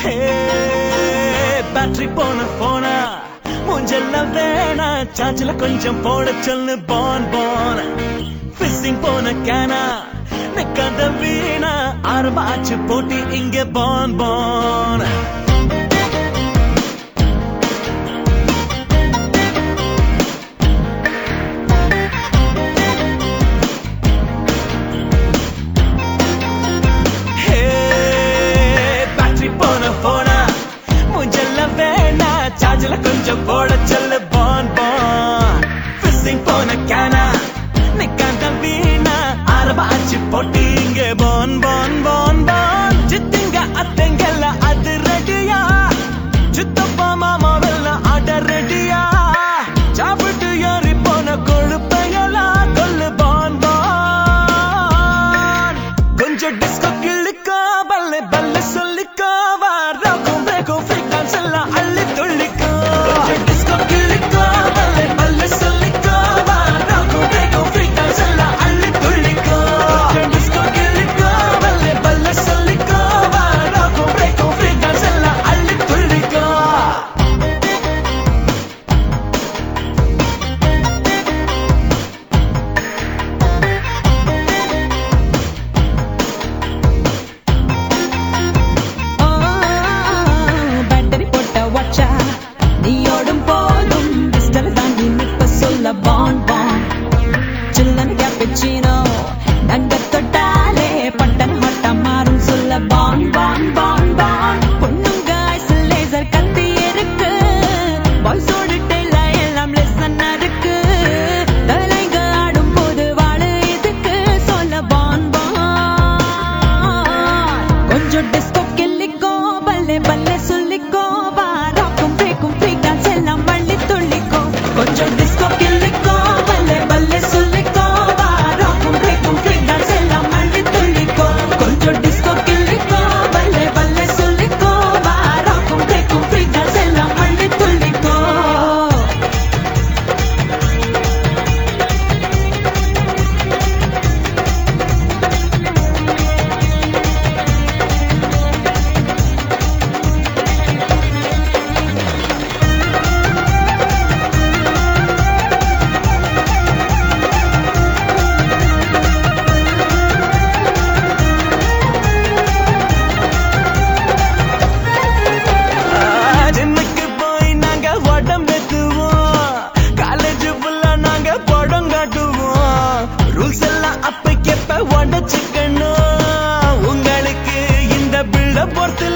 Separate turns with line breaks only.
battery போன போனா மூஞ்செல்லாம் வேணா சார்ஜில் கொஞ்சம் போட சொல்லு பான் பான் ஃபிஷிங் போன கேனா நிக்காத வீணா ஆரம்பாச்சு போட்டி இங்க பான் பான் பேட்டரி போன போனா மூஞ்செல்லாம் வேணா சார்ஜில் கொஞ்சம் போட சொல்லு பான் பான் ஃபிஷிங் போன கேனா நிக்காந்த வீணா ஆரம்பாச்சு போட்டி இங்க பான் பான் பான் பான் சித்திங்க அத்தைங்கெல்லாம் அது ரெடியா சித்தப்பா மாமாவெல்லாம் ஆட ரெடியா சாப்பிட்டு ஏறி போன கொழுப்பையெல்லாம் கொல்லு பான் பான் கொஞ்சம் டிஸ்கோ கிள்ளிக்கோ பல்ல பல்ல சொல்லிக்கோ வாரோக்கும் பிரேக்கும் ஃப்ரீக்வன்ஸ் எல்லாம் அள்ளி துள்ளிக்கோ கொஞ்சம் டிஸ்கோ கிள்ளிக்கோ பல்ல பல்ல சொல்லிக்கோ வாரோக்கும் பிரேக்கும் ஃப்ரீக்வன்ஸ் எல்லாம் அள்ளி துள்ளிக்கோ கொஞ்சம் டிஸ்கோ கிள்ளிக்கோ பல்ல பல்ல சொல்லிக்கோ வாரோக்கும் பிரேக்கும் ஃப்ரீக்வன்ஸ் எல்லாம் அள்ளி துள்ளிக்கோ
பேட்டரி போட்ட வாட்சா நீ ஓடும் போதும் பிஸ்டல் தாண்டி நிப்ப சொல்ல பான் பான் சில்லன் கேப்பச்சினோ நங்க தொட்டாலே பட்டன் ஹாட்டா மாறும் சொல்ல பான் பான் பான் பான் பொண்ணுங்க ஐஸ் லேசர் கத்தி இருக்கு பாய்ஸோட டெய்ல எல்லாம் லெசன் இருக்கு தலைங்க ஆடும் போது வாழு இதுக்கு சொல்ல பான் பான் கொஞ்சம் டிஸ்கோ கிள்ளிக்கோ பல்லே பல்லே சொல்லிக்கோ வா ராக்கும் பேக்கும் ஃப்ரீ டான்ஸ் எல்லாம் வள்ளி துள்ளிக்கோ கொஞ்சம் டிஸ்கோ கிள்ளிக்கோ பல்லே பல்லே சொல்லிக்கோ வா ராக்கும் பேக்கும் ஃப்ரீ டான்ஸ் எல்லாம் வள்ளி துள்ளிக்கோ கொஞ்சம் டிஸ்கோ கிள்ளிக்கோ பல்லே பல்லே சொல்லிக்கோ வா ராக்கும் பேக்கும் ஃப்ரீ டான்ஸ் எல்லாம் வள்ளி துள்ளிக்கோ
ஜிம்முக்கு போய் நாங்க உடம்பெத்துவோம் காலேஜ் ஃபுல்லா நாங்க படம் காட்டுவோம் ரூல்ஸ் எல்லாம் அப்ப எப்ப உடச்சுக்கணும் உங்களுக்கு இந்த பில்ட பொறுத்துல